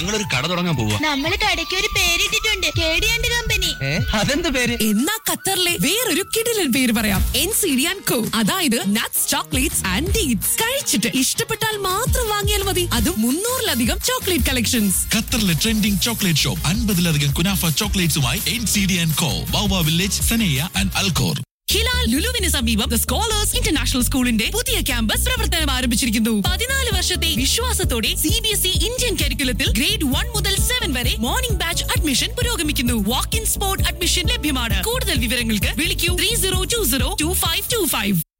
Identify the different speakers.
Speaker 1: ഞങ്ങളൊരു കട തുടങ്ങാൻ പോവാ
Speaker 2: നമ്മള് കടയ്ക്ക് ഒരു പേരിട്ടിട്ടുണ്ട് കേടിയാണ്ട് കമ്പനി
Speaker 3: അതെന്ത് പേര്
Speaker 4: എന്നാ ഖത്തറിലെ വേറൊരു കിടിലൻ പേര് പറയാം N C D and co അതായത് നട്ട്സ് ചോക്ലേറ്റ്സ് ആൻഡ് ഡേറ്റ്സ് കഴിച്ചിട്ട് ഇഷ്ടപ്പെട്ടാൽ മാത്രം വാങ്ങിയാൽ മതി അതും മുന്നൂറിലധികം ചോക്ലേറ്റ് കളക്ഷൻസ്
Speaker 5: ഖത്തറിലെ ട്രെൻഡിംഗ് ചോക്ലേറ്റ് ഷോപ്പ് അൻപതിലധികം കുനാഫ ചോക്ലേറ്റ്സുമായി N C D and co വൗവ village Sanaiya and Al Khor
Speaker 4: Hilal ലുലുവിന് സമീപം ദ സ്കോളേഴ്സ് ഇന്റർനാഷണൽ സ്കൂളിന്റെ പുതിയ ക്യാമ്പസ് പ്രവർത്തനം ആരംഭിച്ചിരിക്കുന്നു പതിനാല് വർഷത്തെ വിശ്വാസത്തോടെ C B S E Indian കരിക്കുലത്തിൽ ഗ്രേഡ് വൺ മുതൽ സെവൻ വരെ മോർണിംഗ് ബാച്ച് അഡ്മിഷൻ പുരോഗമിക്കുന്നു വാക്ക് ഇൻ സ്പോട്ട് അഡ്മിഷൻ ലഭ്യമാണ് കൂടുതൽ വിവരങ്ങൾക്ക് വിളിക്കൂ three zero two zero two five two five